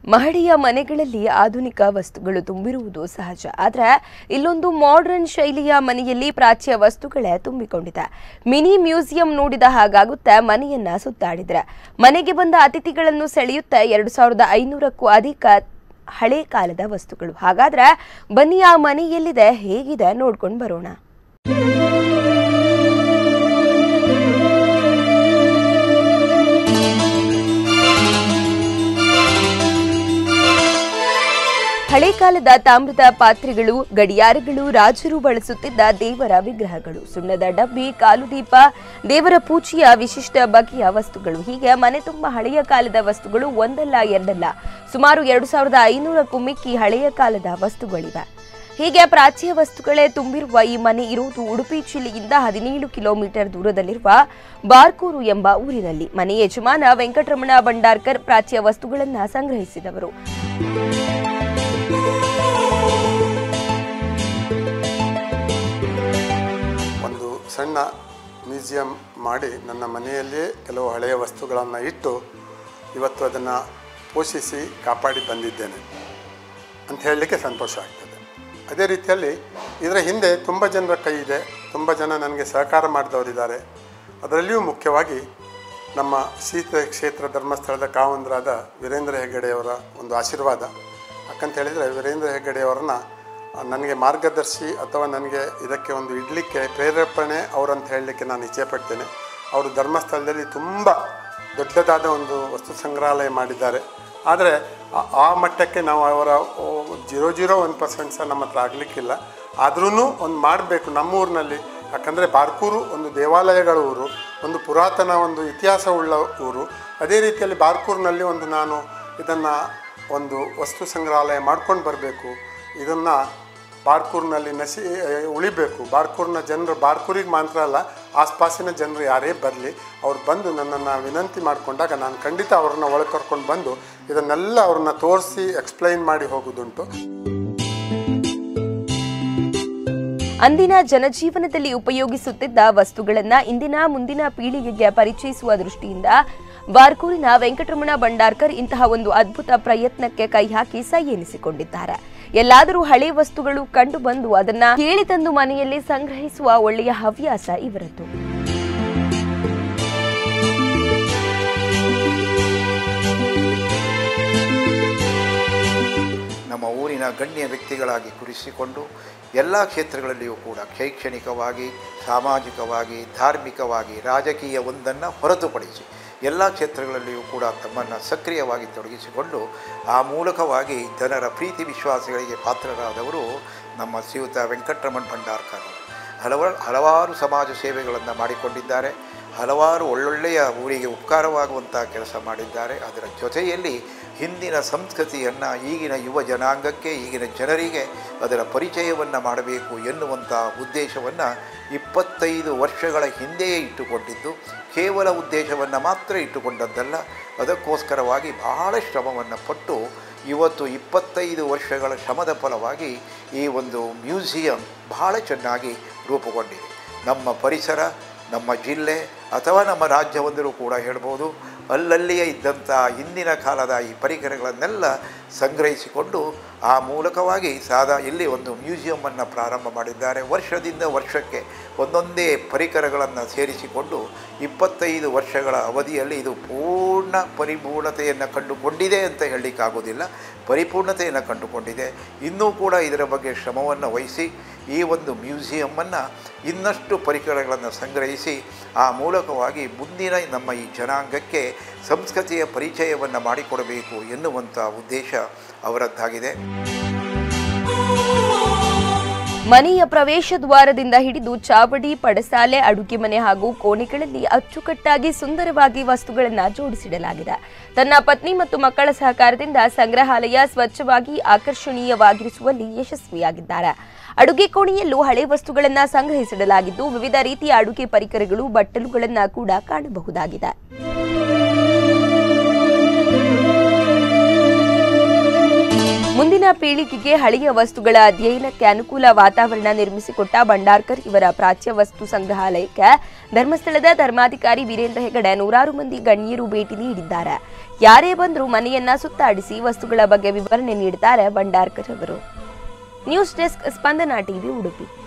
ಮಹಡಿಯ ಮನೆಗಳಲ್ಲಿ ಆಧುನಿಕ ವಸ್ತುಗಳು ತುಂಬಿರುವುದು ಸಹಜ ಆದರೆ ಇಲ್ಲೊಂದು ಮಾಡರ್ನ್ ಶೈಲಿಯ ಮನೆಯಲ್ಲಿ ಪ್ರಾಚ್ಯ ವಸ್ತುಗಳೇ ತುಂಬಿಕೊಂಡಿದೆ ಮಿನಿ ಮ್ಯೂಸಿಯಂ ನೋಡಿದ ಹಾಗಾಗುತ್ತೆ ಮನೆಯನ್ನ ಸುತ್ತಾಡಿದ್ರೆ ಮನೆಗೆ ಬಂದ ಅತಿಥಿಗಳನ್ನು ಸೆಳೆಯುತ್ತೆ ಎರಡು ಸಾವಿರದ ಐನೂರಕ್ಕೂ ಅಧಿಕ ಹಳೆ ಕಾಲದ ವಸ್ತುಗಳು ಹಾಗಾದ್ರೆ ಬನ್ನಿ ಆ ಮನೆ ಎಲ್ಲಿದೆ ಹೇಗಿದೆ ನೋಡ್ಕೊಂಡು ಬರೋಣ ಹಳೆ ಕಾಲದ ತಾಮ್ರದ ಪಾತ್ರೆಗಳು ಗಡಿಯಾರಗಳು ರಾಜರು ಬಳಸುತ್ತಿದ್ದ ದೇವರ ವಿಗ್ರಹಗಳು ಸುಣ್ಣದ ಡಬ್ಬಿ ಕಾಲು ದೀಪ ದೇವರ ಪೂಜೆಯ ವಿಶಿಷ್ಟ ಬಗೆಯ ವಸ್ತುಗಳು ಹೀಗೆ ಮನೆ ತುಂಬ ಹಳೆಯ ಕಾಲದ ವಸ್ತುಗಳು ಒಂದಲ್ಲ ಎರಡಲ್ಲ ಸುಮಾರು ಎರಡು ಸಾವಿರದ ಐನೂರಕ್ಕೂ ಮಿಕ್ಕಿ ಹಳೆಯ ಕಾಲದ ವಸ್ತುಗಳಿವೆ ಹೀಗೆ ಪ್ರಾಚ್ಯ ವಸ್ತುಗಳೇ ತುಂಬಿರುವ ಈ ಮನೆ ಇರುವುದು ಉಡುಪಿ ಜಿಲ್ಲೆಯಿಂದ ಹದಿನೇಳು ಕಿಲೋಮೀಟರ್ ದೂರದಲ್ಲಿರುವ ಬಾರ್ಕೂರು ಎಂಬ ಊರಿನಲ್ಲಿ ಮನೆ ಯಜಮಾನ ವೆಂಕಟರಮಣ ಭಂಡಾರ್ಕರ್ ಪ್ರಾಚ್ಯ ವಸ್ತುಗಳನ್ನ ಸಂಗ್ರಹಿಸಿದವರು ಒಂದು ಸಣ್ಣ ಮ್ಯೂಸಿಯಂ ಮಾಡಿ ನನ್ನ ಮನೆಯಲ್ಲಿಯೇ ಕೆಲವು ಹಳೆಯ ವಸ್ತುಗಳನ್ನು ಇಟ್ಟು ಇವತ್ತು ಅದನ್ನು ಪೋಷಿಸಿ ಕಾಪಾಡಿ ಬಂದಿದ್ದೇನೆ ಅಂತ ಹೇಳಲಿಕ್ಕೆ ಸಂತೋಷ ಆಗ್ತದೆ ಅದೇ ರೀತಿಯಲ್ಲಿ ಇದರ ಹಿಂದೆ ತುಂಬ ಜನರ ಕೈ ಇದೆ ತುಂಬ ಜನ ನನಗೆ ಸಹಕಾರ ಮಾಡಿದವರಿದ್ದಾರೆ ಅದರಲ್ಲಿಯೂ ಮುಖ್ಯವಾಗಿ ನಮ್ಮ ಶೀತ ಕ್ಷೇತ್ರ ಧರ್ಮಸ್ಥಳದ ಕಾವಂದರಾದ ವೀರೇಂದ್ರ ಹೆಗ್ಗಡೆಯವರ ಒಂದು ಆಶೀರ್ವಾದ ಯಾಕಂತ ಹೇಳಿದರೆ ವೀರೇಂದ್ರ ಹೆಗ್ಗಡೆಯವರನ್ನ ನನಗೆ ಮಾರ್ಗದರ್ಶಿ ಅಥವಾ ನನಗೆ ಇದಕ್ಕೆ ಒಂದು ಇಡಲಿಕ್ಕೆ ಪ್ರೇರೇಪಣೆ ಅವರಂತ ಹೇಳಲಿಕ್ಕೆ ನಾನು ಇಚ್ಛೆಪಡ್ತೇನೆ ಅವರು ಧರ್ಮಸ್ಥಳದಲ್ಲಿ ತುಂಬ ದೊಡ್ಡದಾದ ಒಂದು ವಸ್ತು ಸಂಗ್ರಹಾಲಯ ಮಾಡಿದ್ದಾರೆ ಆದರೆ ಆ- ಆ ಮಟ್ಟಕ್ಕೆ ನಾವು ಅವರ ಜೀರೋ ಜೀರೋ ಒನ್ ಪರ್ಸೆಂಟ್ ಸಹ ನಮ್ಮ ಹತ್ರ ಆಗಲಿಕ್ಕಿಲ್ಲ ಆದ್ರೂ ಒಂದು ಮಾಡಬೇಕು ನಮ್ಮ ಊರಿನಲ್ಲಿ ಯಾಕಂದರೆ ಬಾರ್ಕೂರು ಒಂದು ದೇವಾಲಯಗಳ ಊರು ಒಂದು ಪುರಾತನ ಒಂದು ಇತಿಹಾಸವುಳ್ಳ ಊರು ಅದೇ ರೀತಿಯಲ್ಲಿ ಬಾರ್ಕೂರಿನಲ್ಲಿ ಒಂದು ನಾನು ಇದನ್ನು ಒಂದು ವಸ್ತು ಸಂಗ್ರಹಾಲಯ ಮಾಡ್ಕೊಂಡು ಬರಬೇಕು ಇದನ್ನು ಬಾರ್ಕೂರಿನಲ್ಲಿ ನಸಿ ಉಳಿಬೇಕು ಬಾರ್ಕೂರಿನ ಜನರು ಬಾರ್ಕೂರಿಗೆ ಮಾತ್ರ ಅಲ್ಲ ಆಸ್ಪಾಸಿನ ಜನರು ಯಾರೇ ಬರಲಿ ಅವ್ರು ಬಂದು ನನ್ನನ್ನು ವಿನಂತಿ ಮಾಡಿಕೊಂಡಾಗ ನಾನು ಖಂಡಿತ ಅವ್ರನ್ನ ಒಳಗೆ ಕರ್ಕೊಂಡು ಬಂದು ಇದನ್ನೆಲ್ಲ ಅವ್ರನ್ನ ತೋರಿಸಿ ಎಕ್ಸ್ಪ್ಲೈನ್ ಮಾಡಿ ಹೋಗೋದುಂಟು ಅಂದಿನ ಜನಜೀವನದಲ್ಲಿ ಉಪಯೋಗಿಸುತ್ತಿದ್ದ ವಸ್ತುಗಳನ್ನ ಇಂದಿನ ಮುಂದಿನ ಪೀಳಿಗೆಗೆ ಪರಿಚಯಿಸುವ ದೃಷ್ಟಿಯಿಂದ ಬಾರ್ಕೂರಿನ ವೆಂಕಟರಮಣ ಭಂಡಾರ್ಕರ್ ಇಂತಹ ಒಂದು ಅದ್ಭುತ ಪ್ರಯತ್ನಕ್ಕೆ ಕೈ ಹಾಕಿ ಸೈ ಎನಿಸಿಕೊಂಡಿದ್ದಾರೆ ಎಲ್ಲಾದರೂ ಹಳೆ ವಸ್ತುಗಳು ಕಂಡು ಬಂದು ಅದನ್ನ ಕೇಳಿ ತಂದು ಮನೆಯಲ್ಲಿ ಸಂಗ್ರಹಿಸುವ ಒಳ್ಳೆಯ ಹವ್ಯಾಸ ಇವರದ್ದು ನಮ್ಮ ಊರಿನ ಗಣ್ಯ ವ್ಯಕ್ತಿಗಳಾಗಿ ಗುರುತಿಸಿಕೊಂಡು ಎಲ್ಲ ಕ್ಷೇತ್ರಗಳಲ್ಲಿಯೂ ಕೂಡ ಶೈಕ್ಷಣಿಕವಾಗಿ ಸಾಮಾಜಿಕವಾಗಿ ಧಾರ್ಮಿಕವಾಗಿ ರಾಜಕೀಯ ಒಂದನ್ನು ಹೊರತುಪಡಿಸಿ ಎಲ್ಲ ಕ್ಷೇತ್ರಗಳಲ್ಲಿಯೂ ಕೂಡ ತಮ್ಮನ್ನು ಸಕ್ರಿಯವಾಗಿ ತೊಡಗಿಸಿಕೊಂಡು ಆ ಮೂಲಕವಾಗಿ ಜನರ ಪ್ರೀತಿ ವಿಶ್ವಾಸಗಳಿಗೆ ಪಾತ್ರರಾದವರು ನಮ್ಮ ಶ್ರೀಯುತ ವೆಂಕಟರಮಣ್ ಭಂಡಾರ್ಕರ್ ಅವರು. ಹಲವಾರು ಹಲವಾರು ಸಮಾಜ ಸೇವೆಗಳನ್ನು ಮಾಡಿಕೊಂಡಿದ್ದಾರೆ ಹಲವಾರು ಒಳ್ಳೊಳ್ಳೆಯ ಊರಿಗೆ ಉಪಕಾರವಾಗುವಂಥ ಕೆಲಸ ಮಾಡಿದ್ದಾರೆ ಅದರ ಜೊತೆಯಲ್ಲಿ ಹಿಂದಿನ ಸಂಸ್ಕೃತಿಯನ್ನು ಈಗಿನ ಯುವ ಜನಾಂಗಕ್ಕೆ ಈಗಿನ ಜನರಿಗೆ ಅದರ ಪರಿಚಯವನ್ನು ಮಾಡಬೇಕು ಎನ್ನುವಂಥ ಉದ್ದೇಶವನ್ನು ಇಪ್ಪತ್ತೈದು ವರ್ಷಗಳ ಹಿಂದೆಯೇ ಇಟ್ಟುಕೊಂಡಿದ್ದು ಕೇವಲ ಉದ್ದೇಶವನ್ನು ಮಾತ್ರ ಇಟ್ಟುಕೊಂಡದ್ದಲ್ಲ ಅದಕ್ಕೋಸ್ಕರವಾಗಿ ಬಹಳ ಶ್ರಮವನ್ನು ಪಟ್ಟು ಇವತ್ತು ಇಪ್ಪತ್ತೈದು ವರ್ಷಗಳ ಶ್ರಮದ ಫಲವಾಗಿ ಈ ಒಂದು ಮ್ಯೂಸಿಯಂ ಬಹಳ ಚೆನ್ನಾಗಿ ರೂಪುಗೊಂಡಿದೆ ನಮ್ಮ ಪರಿಸರ ನಮ್ಮ ಜಿಲ್ಲೆ ಅಥವಾ ನಮ್ಮ ರಾಜ್ಯವಂದರೂ ಕೂಡ ಹೇಳ್ಬೋದು ಅಲ್ಲಲ್ಲಿಯೇ ಇದ್ದಂಥ ಹಿಂದಿನ ಕಾಲದ ಈ ಪರಿಕರಗಳನ್ನೆಲ್ಲ ಸಂಗ್ರಹಿಸಿಕೊಂಡು ಆ ಮೂಲಕವಾಗಿ ಸಾದಾ ಇಲ್ಲಿ ಒಂದು ಮ್ಯೂಸಿಯಮನ್ನು ಪ್ರಾರಂಭ ಮಾಡಿದ್ದಾರೆ ವರ್ಷದಿಂದ ವರ್ಷಕ್ಕೆ ಒಂದೊಂದೇ ಪರಿಕರಗಳನ್ನು ಸೇರಿಸಿಕೊಂಡು ಇಪ್ಪತ್ತೈದು ವರ್ಷಗಳ ಅವಧಿಯಲ್ಲಿ ಇದು ಪೂರ್ಣ ಪರಿಪೂರ್ಣತೆಯನ್ನು ಕಂಡುಕೊಂಡಿದೆ ಅಂತ ಹೇಳಲಿಕ್ಕಾಗೋದಿಲ್ಲ ಪರಿಪೂರ್ಣತೆಯನ್ನು ಕಂಡುಕೊಂಡಿದೆ ಇನ್ನೂ ಕೂಡ ಇದರ ಬಗ್ಗೆ ಶ್ರಮವನ್ನು ವಹಿಸಿ ಈ ಒಂದು ಮ್ಯೂಸಿಯಮ್ಮನ್ನು ಇನ್ನಷ್ಟು ಪರಿಕರಗಳನ್ನು ಸಂಗ್ರಹಿಸಿ ಆ ಮೂಲಕವಾಗಿ ಮುಂದಿನ ನಮ್ಮ ಈ ಜನಾಂಗಕ್ಕೆ ಸಂಸ್ಕೃತಿಯ ಪರಿಚಯವನ್ನು ಮಾಡಿಕೊಡಬೇಕು ಎನ್ನುವಂಥ ಉದ್ದೇಶ ಅವರದ್ದಾಗಿದೆ ಮನೆಯ ಪ್ರವೇಶ ದ್ವಾರದಿಂದ ಹಿಡಿದು ಚಾವಡಿ ಪಡಸಾಲೆ ಅಡುಗೆ ಮನೆ ಹಾಗೂ ಕೋಣೆಗಳಲ್ಲಿ ಅಚ್ಚುಕಟ್ಟಾಗಿ ಸುಂದರವಾಗಿ ವಸ್ತುಗಳನ್ನು ಜೋಡಿಸಿಡಲಾಗಿದೆ ತನ್ನ ಪತ್ನಿ ಮತ್ತು ಮಕ್ಕಳ ಸಹಕಾರದಿಂದ ಸಂಗ್ರಹಾಲಯ ಸ್ವಚ್ಛವಾಗಿ ಆಕರ್ಷಣೀಯವಾಗಿರಿಸುವಲ್ಲಿ ಯಶಸ್ವಿಯಾಗಿದ್ದಾರೆ ಅಡುಗೆ ಕೋಣೆಯಲ್ಲೂ ಹಳೆ ವಸ್ತುಗಳನ್ನು ಸಂಗ್ರಹಿಸಿಡಲಾಗಿದ್ದು ವಿವಿಧ ರೀತಿಯ ಅಡುಗೆ ಪರಿಕರಗಳು ಬಟ್ಟಲುಗಳನ್ನು ಕೂಡ ಕಾಣಬಹುದಾಗಿದೆ ಮುಂದಿನ ಪೀಳಿಗೆಗೆ ಹಳೆಯ ವಸ್ತುಗಳ ಅಧ್ಯಯನಕ್ಕೆ ಅನುಕೂಲ ವಾತಾವರಣ ನಿರ್ಮಿಸಿಕೊಟ್ಟ ಭಂಡಾರ್ಕರ್ ಇವರ ಪ್ರಾಚ್ಯ ವಸ್ತು ಸಂಗ್ರಹಾಲಯಕ್ಕೆ ಧರ್ಮಸ್ಥಳದ ಧರ್ಮಾಧಿಕಾರಿ ವೀರೇಂದ್ರ ಹೆಗಡೆ ನೂರಾರು ಮಂದಿ ಗಣ್ಯರು ಭೇಟಿ ನೀಡಿದ್ದಾರೆ ಯಾರೇ ಬಂದರೂ ಮನೆಯನ್ನ ಸುತ್ತಾಡಿಸಿ ವಸ್ತುಗಳ ಬಗ್ಗೆ ವಿವರಣೆ ನೀಡುತ್ತಾರೆ ಭಂಡಾರ್ಕರ್ ಅವರು news desk Spandana TV Udupi